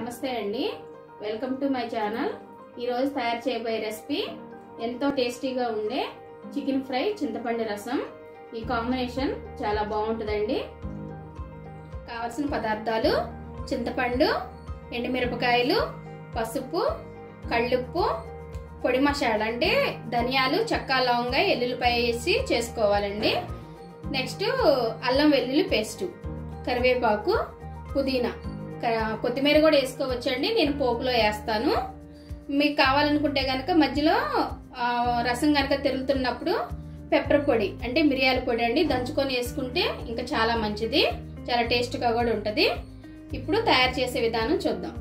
నమస్తే అండి welcome to my channel ఈరోజు తయారు చేయబోయే రెసిపీ ఎంతో టేస్టీగా ఉండే చికెన్ ఫ్రై చింతపండు రసం ఈ కాంబినేషన్ చాలా బాగుంటుందండి కావలసిన పదార్థాలు చింతపండు ఎండుమిరపకాయలు పసుపు కళ్ళుప్పు పొడి మసాలా అంటే ధనియాలు చెక్క లవంగ ఎల్లుల్లిపాయ వేసి చేసుకోవాలండి నెక్స్ట్ అల్లం వెల్లుల్లి పేస్ట్ కరివేపాకు పుదీనా క- కొత్తిమీర కూడా వేసుకోవచ్చండి నేను పోపులో వేస్తాను మీకు కావాలనుకుంటే కనుక మధ్యలో ఆ, రసం కనుక తిరుగుతున్నప్పుడు పెప్పర్ పొడి అంటే మిరియాల పొడి అండి దంచుకొని వేసుకుంటే ఇంకా చాలా మంచిది చాలా టేస్ట్గా కూడా ఉంటుంది ఇప్పుడు తయారు చేసే విధానం చూద్దాం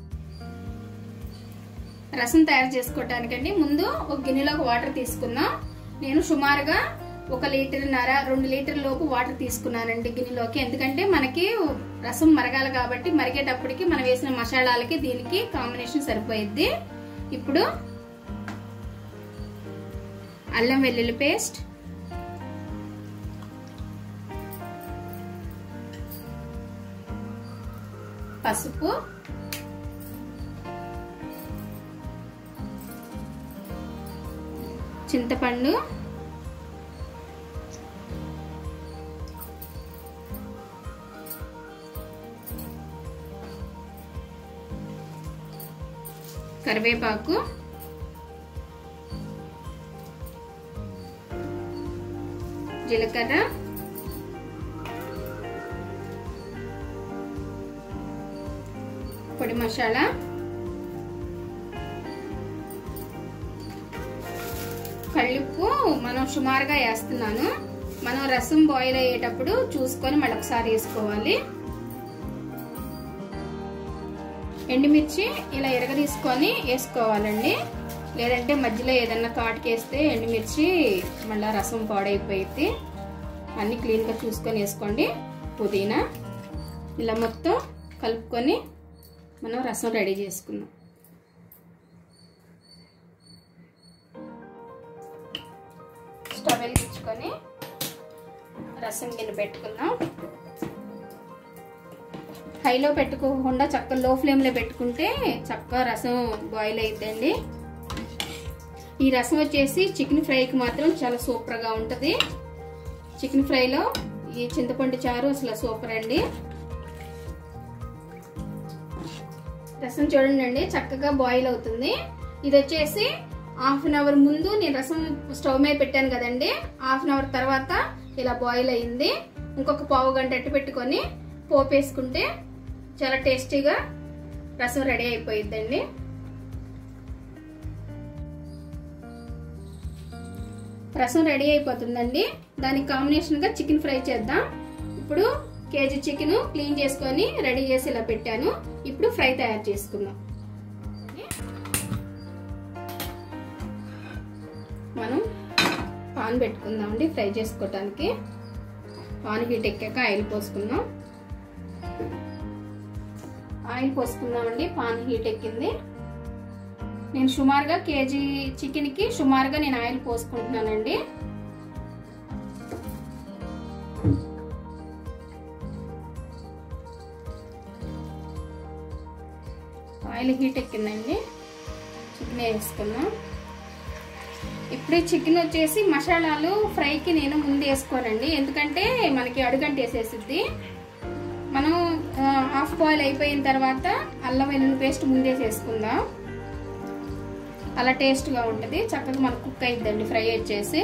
రసం తయారు చేసుకోవటానికండి ముందు ఒక గిన్నెలోకి వాటర్ తీసుకుందాం నేను సుమారుగా ఒక లీటర్న్నర రెండు లీటర్ లోపు వాటర్ తీసుకున్నానండి గిన్నెలోకి ఎందుకంటే మనకి రసం మరగాలి కాబట్టి మరిగేటప్పటికి మనం వేసిన మసాలాలకి దీనికి కాంబినేషన్ సరిపోయిద్ది ఇప్పుడు అల్లం వెల్లుల్లి పేస్ట్ పసుపు చింతపండు కరివేపాకు జీలకర్ర పొడి మసాలా కళ్ళుప్పు మనం సుమారుగా వేస్తున్నాను మనం రసం బాయిల్ అయ్యేటప్పుడు చూసుకొని మళ్ళీ ఒకసారి వేసుకోవాలి ఎండుమిర్చి ఇలా ఎరగ తీసుకొని వేసుకోవాలండి లేదంటే మధ్యలో ఏదన్నా కాటుకేస్తే ఎండుమిర్చి మళ్ళీ రసం పాడైపోయింది అన్ని క్లీన్గా చూసుకొని వేసుకోండి పుదీనా ఇలా మొత్తం కలుపుకొని మనం రసం రెడీ చేసుకుందాం స్టవ్ వెలిగించుకొని రసం గిన్నె పెట్టుకుందాం హైలో పెట్టుకోకుండా చక్క లో ఫ్లేమ్లో పెట్టుకుంటే చక్కగా రసం బాయిల్ అయిద్దండి ఈ రసం వచ్చేసి చికెన్ ఫ్రైకి మాత్రం చాలా సూపర్గా ఉంటుంది చికెన్ ఫ్రైలో ఈ చింతపండు చారు అసలు సూపర్ అండి రసం చూడండి అండి చక్కగా బాయిల్ అవుతుంది ఇది వచ్చేసి హాఫ్ అన్ అవర్ ముందు నేను రసం స్టవ్ మీద పెట్టాను కదండి హాఫ్ అన్ అవర్ తర్వాత ఇలా బాయిల్ అయింది ఇంకొక పావు గంట అట్టు పెట్టుకొని పోపు వేసుకుంటే చాలా టేస్టీగా రసం రెడీ అయిపోయిద్దండి రసం రెడీ అయిపోతుందండి దానికి కాంబినేషన్గా చికెన్ ఫ్రై చేద్దాం ఇప్పుడు కేజీ చికెన్ క్లీన్ చేసుకొని రెడీ చేసి ఇలా పెట్టాను ఇప్పుడు ఫ్రై తయారు చేసుకుందాం మనం పాన్ పెట్టుకుందామండి ఫ్రై చేసుకోవటానికి పాన్ హీట్ ఎక్కాక ఆయిల్ పోసుకుందాం ఆయిల్ పోసుకుందామండి పాన్ హీట్ ఎక్కింది నేను సుమారుగా కేజీ చికెన్కి సుమారుగా నేను ఆయిల్ పోసుకుంటున్నానండి ఆయిల్ హీట్ ఎక్కిందండి చికెన్ వేసుకున్నాం ఇప్పుడు చికెన్ వచ్చేసి మసాలాలు ఫ్రైకి నేను ముందు వేసుకోనండి ఎందుకంటే మనకి అడుగంట వేసేసిద్ది మనం హాఫ్ బాయిల్ అయిపోయిన తర్వాత అల్లం వెల్లుల్లి పేస్ట్ ముందే చేసుకుందాం అలా టేస్ట్గా ఉంటుంది చక్కగా మనకు కుక్ అయిద్దండి ఫ్రై వచ్చేసి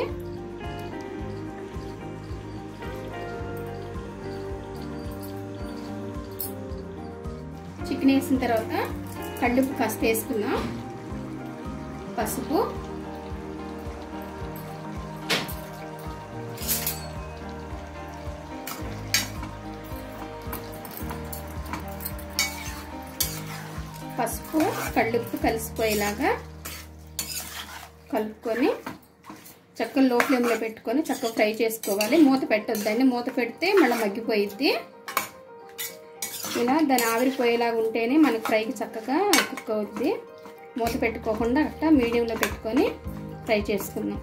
చికెన్ వేసిన తర్వాత కళ్ళుప్పు కాస్త వేసుకుందాం పసుపు పసుపు కళ్ళుప్పు కలిసిపోయేలాగా కలుపుకొని చక్కగా లో ఫ్లేమ్లో పెట్టుకొని చక్కగా ఫ్రై చేసుకోవాలి మూత పెట్టొద్దండి మూత పెడితే మళ్ళీ మగ్గిపోయిద్ది ఇలా దాని ఆవిరిపోయేలాగా ఉంటేనే మనకి ఫ్రైకి చక్కగా కుక్ అవుద్ది మూత పెట్టుకోకుండా అట్లా మీడియంలో పెట్టుకొని ఫ్రై చేసుకుందాం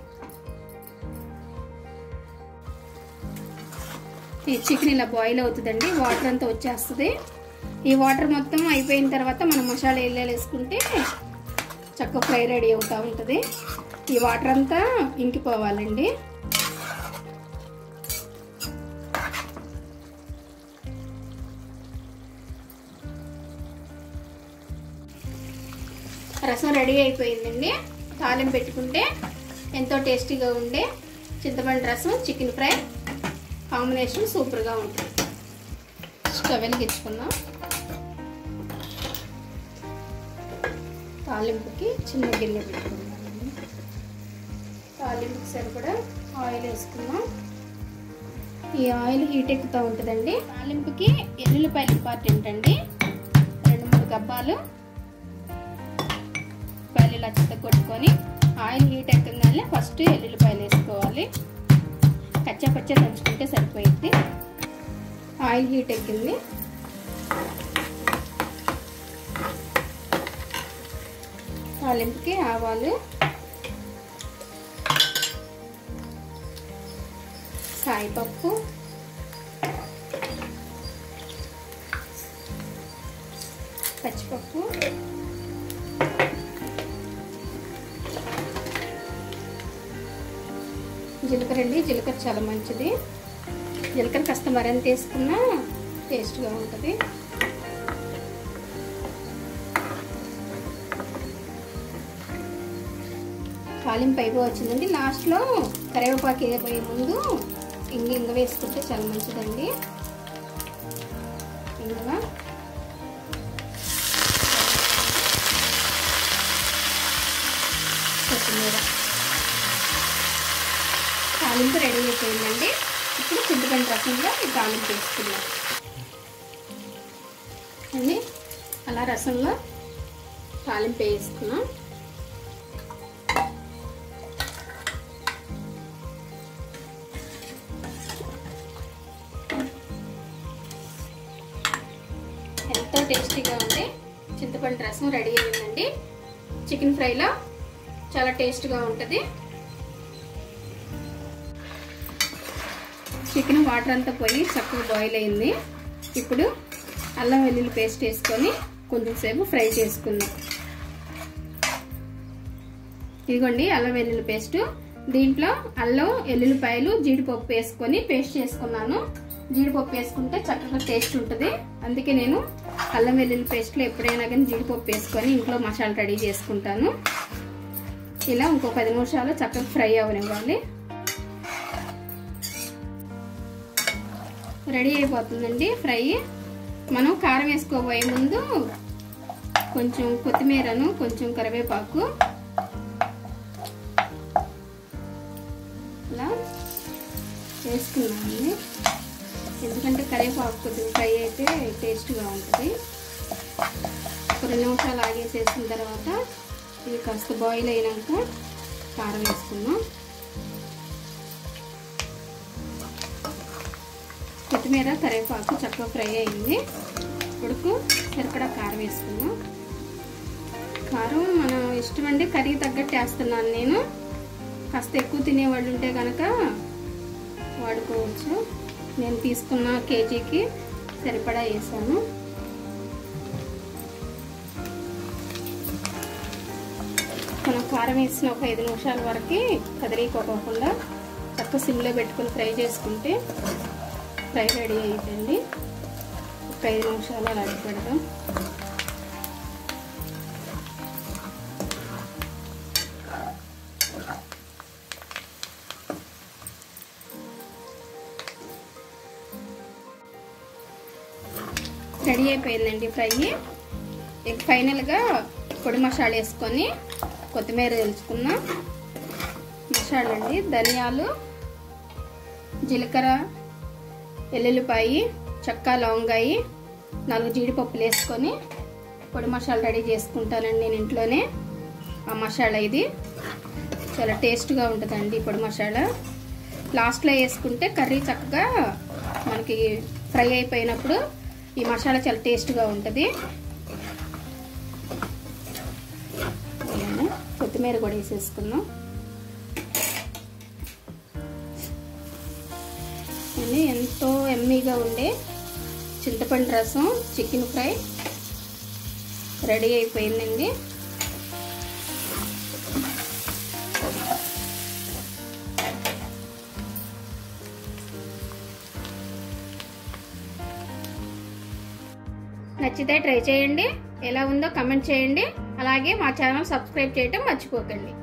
ఈ చికెన్ ఇలా బాయిల్ అవుతుందండి వాటర్ అంతా వచ్చేస్తుంది ఈ వాటర్ మొత్తం అయిపోయిన తర్వాత మనం మసాలా ఎల్లేలు వేసుకుంటే చక్క ఫ్రై రెడీ అవుతూ ఉంటుంది ఈ వాటర్ అంతా ఇంకిపోవాలండి రసం రెడీ అయిపోయిందండి తాలింపు పెట్టుకుంటే ఎంతో టేస్టీగా ఉండే చింతపండు రసం చికెన్ ఫ్రై కాంబినేషన్ సూపర్గా ఉంటుంది స్టవ్ వెలిగించుకుందాం తాలింపుకి చిన్న గిన్నె పెట్టుకుందామండి తాలింపుకి సరిపడా ఆయిల్ వేసుకుందాం ఈ ఆయిల్ హీట్ ఎక్కుతూ ఉంటుందండి తాలింపుకి ఎల్లుల్లిపాయలు ఇంపార్టెంట్ అండి రెండు మూడు గబ్బాలు ఉల్లిపాయలు ఇలా చిత్త కొట్టుకొని ఆయిల్ హీట్ ఎక్కగానే ఫస్ట్ ఎల్లుల్లిపాయలు వేసుకోవాలి కచ్చా పచ్చా దంచుకుంటే సరిపోయింది ఆయిల్ హీట్ ఎక్కింది తాలింపుకి ఆవాలు సాయిపప్పు పచ్చిపప్పు జీలకర్ర అండి జీలకర్ర చాలా మంచిది జీలకర్ర కాస్త మరింత వేసుకున్నా టేస్ట్గా ఉంటుంది తాలింపు అయిపో వచ్చిందండి లాస్ట్లో కరివేపాకు వేయబోయే ముందు ఇంగ ఇంగ వేసుకుంటే చాలా మంచిదండి ఇంగగా కొత్తిమీర తాలింపు రెడీ అయిపోయిందండి ఇప్పుడు చింతపండు రసంలో ఈ తాలింపు వేసుకున్నాం అండి అలా రసంలో తాలింపు వేసుకున్నాం ఎంతో టేస్టీగా ఉంది చింతపండు రసం రెడీ అయిందండి చికెన్ ఫ్రైలో చాలా టేస్ట్గా ఉంటుంది చికెన్ వాటర్ అంతా పోయి చక్కగా బాయిల్ అయింది ఇప్పుడు అల్లం వెల్లుల్లి పేస్ట్ వేసుకొని కొంచెం సేపు ఫ్రై చేసుకుందాం ఇదిగోండి అల్లం వెల్లుల్లి పేస్ట్ దీంట్లో అల్లం ఎల్లుల్లిపాయలు జీడిపప్పు వేసుకొని పేస్ట్ చేసుకున్నాను జీడిపప్పు వేసుకుంటే చక్కగా టేస్ట్ ఉంటుంది అందుకే నేను అల్లం వెల్లుల్లి పేస్ట్లో ఎప్పుడైనా కానీ జీడిపప్పు వేసుకొని ఇంట్లో మసాలా రెడీ చేసుకుంటాను ఇలా ఇంకో పది నిమిషాలు చక్కగా ఫ్రై అవనివ్వాలి రెడీ అయిపోతుందండి ఫ్రై మనం కారం వేసుకోబోయే ముందు కొంచెం కొత్తిమీరను కొంచెం కరివేపాకు ఇలా వేసుకున్నామండి ఎందుకంటే కరివేపాకు కొద్దిగా ఫ్రై అయితే టేస్ట్గా ఉంటుంది ఒక రెండు నిమిషాలు ఆగేసేసిన తర్వాత ఇది కాస్త బాయిల్ అయినాక కారం వేసుకుందాం కొత్తిమీర కరివేపాకు చక్కగా ఫ్రై అయింది ఉడుకు సరిపడా కారం వేసుకుందాం కారం మన ఇష్టం అండి కర్రీ తగ్గట్టు వేస్తున్నాను నేను కాస్త ఎక్కువ తినేవాళ్ళు ఉంటే కనుక వాడుకోవచ్చు నేను తీసుకున్న కేజీకి సరిపడా వేసాను మనం కారం వేసిన ఒక ఐదు నిమిషాల వరకు కదిరీకోకుండా చక్క సిమ్లో పెట్టుకుని ఫ్రై చేసుకుంటే ఫ్రై రెడీ అయిపోయింది ఒక ఐదు నిమిషాలు అలా పెడదాం రెడీ అయిపోయిందండి ఫ్రై ఇక ఫైనల్గా పొడి మసాలా వేసుకొని కొత్తిమీర తెలుసుకున్నాం మసాలా అండి ధనియాలు జీలకర్ర వెల్లుల్లిపాయి చెక్క లవంగాయి నాలుగు జీడిపప్పులు వేసుకొని పొడి మసాలా రెడీ చేసుకుంటానండి నేను ఇంట్లోనే ఆ మసాలా ఇది చాలా టేస్ట్గా ఉంటుందండి పొడి మసాలా లాస్ట్లో వేసుకుంటే కర్రీ చక్కగా మనకి ఫ్రై అయిపోయినప్పుడు ఈ మసాలా చాలా టేస్ట్గా ఉంటుంది కొత్తిమీర కూడా వేసేసుకుందాం ఇది ఎంతో ఎమ్మీగా ఉండే చింతపండు రసం చికెన్ ఫ్రై రెడీ అయిపోయిందండి నచ్చితే ట్రై చేయండి ఎలా ఉందో కమెంట్ చేయండి అలాగే మా ఛానల్ సబ్స్క్రైబ్ చేయటం మర్చిపోకండి